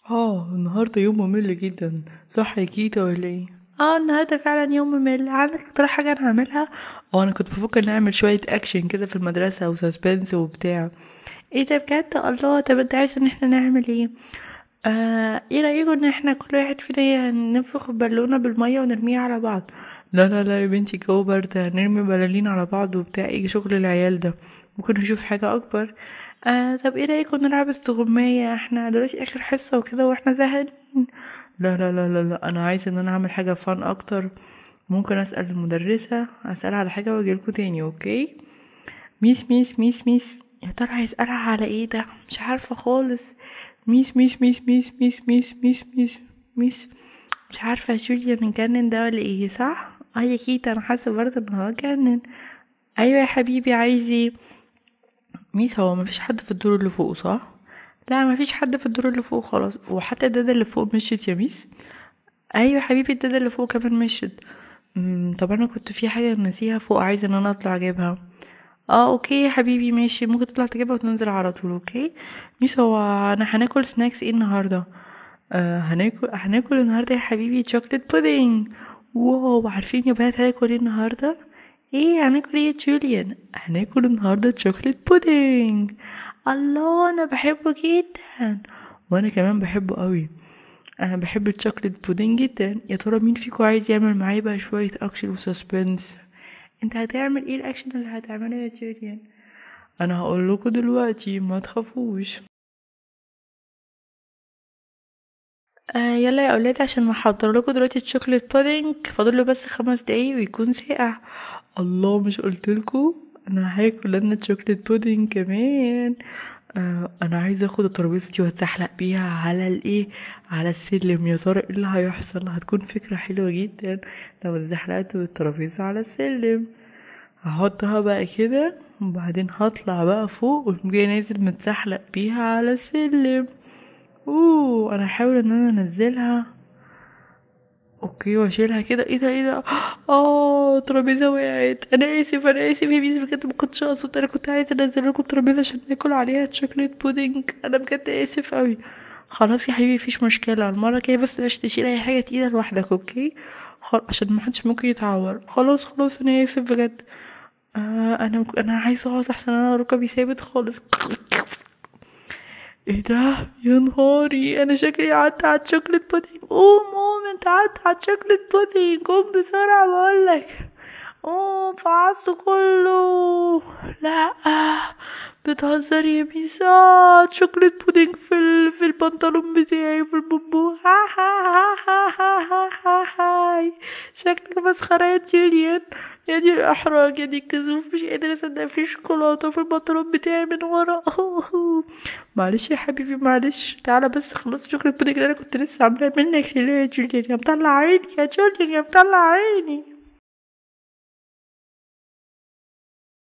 اه النهاردة يوم ممل جدا صح يا كيتا ولا ايه؟ اه النهاردة فعلا يوم ممل عندك اقتراح حاجة نعملها؟ اه انا كنت بفكر نعمل شوية اكشن كده في المدرسة وسسبنس وبتاع ايه ده بجد الله طب انت عايز ان احنا نعمل ايه؟ آه ايه رأيكم ان احنا كل واحد فينا ننفخ بالونة بالمية ونرميها على بعض لا لا لا يا بنتي جو برد هنرمي بلالين على بعض وبتاع ايه شغل العيال ده ممكن نشوف حاجة اكبر آه طب ايه رأيكم نلعب استغماية احنا دلوقتي اخر حصة وكده واحنا زهقانين لا لا لا لا لا انا عايزة ان انا اعمل حاجة فان اكتر ممكن اسأل المدرسة اسألها على حاجة واجيلكوا تاني اوكي ميس ميس ميس ميس يا ترى هيسألها على ايه ده مش عارفة خالص ميس ميس ميس ميس ميس ميس ميس ميس ميس مش عارفة يا جوليا نجنن ده ولا ايه صح اه يا كيتا انا حاسة برضه ان هو جنن ايوه يا حبيبي عايز ايه ميس هو مفيش حد في الدور اللي فوق صح لا مفيش حد في الدور اللي فوق خلاص وحتى الدادا اللي فوق مشيت يا ميس ايوه حبيبي الدادا اللي فوق كمان مشيت أمم، طب انا كنت في حاجه نسيها فوق عايزه ان انا اطلع اجيبها اه اوكي يا حبيبي ماشي ممكن تطلع تجيبها وتنزل على طول اوكي ميس هو انا هناكل سناكس ايه النهارده آه هناكل هناكل النهارده يا حبيبي شوكليت بودينج واو عارفين يا بنات هناكل ايه النهارده ايه هناكل ايه يا جوليان هناكل النهارده شوكليت بودينج الله انا بحبه جدا وانا كمان بحبه قوي انا بحب الشوكليت بودينج جدا يا ترى مين فيكم عايز يعمل معايا بقى شويه اكشن وسسبنس انت هتعمل ايه الاكشن اللي هتعمله يا جوليان انا هقول لكم دلوقتي ما تخافوش آه يلا يا اولاد عشان محضر لكم دلوقتي الشوكليت بودينج فاضل له بس خمس دقايق ويكون ساقع الله مش قلت لكم انا هاكل انا الشوكليت بودينج كمان آه انا عايزه اخد الترابيزه دي واتزحلق بيها على الايه على السلم يا ترى ايه اللي هيحصل هتكون فكره حلوه جدا لو اتزحلقت بالترابيزه على السلم هحطها بقى كده وبعدين هطلع بقى فوق وأقوم جاي نازل متزحلق بيها على السلم اوه انا هحاول ان انا انزلها اوكي واشيلها كده ايه ده ايه ده اه ترابيزه وقعت انا اسف انا اسف يا بيس بجد ما كنتش اقصد انا كنت عايزه انزل لكم ترابيزه عشان ناكل عليها شوكليت بودينج انا بجد اسف قوي خلاص يا حبيبي مفيش مشكله المره الجايه بس مش تشيل اي حاجه تقيله لوحدك اوكي خل... عشان محدش ممكن يتعور خلاص خلاص انا اسف بجد آه انا انا عايزه اقعد احسن انا ركبي ثابت خالص ايه ده يا نهاري انا شكلي قعدت على الشوكليت بودينج قوم قوم انت قعدت على الشوكليت بودينج قوم بسرعة بقولك قوم فعصه كله لا بتهزر يا بيسا شوكليت بودينج في ال... في البنطلون بتاعي في البوبو ها ها ها ها ها ها ها هاي شكلك مسخرة يا جوليان يا دي الإحراج يا دي الكسوف مش قادرة أصدق في شوكولاتة في البنطلون بتاعي من ورا معلش يا حبيبي معلش تعالى بس خلص شوكولاتة بودنج اللي أنا كنت لسه عاملاها منك ليه يا جوليان يا مطلع عيني يا جوليان يا مطلع عيني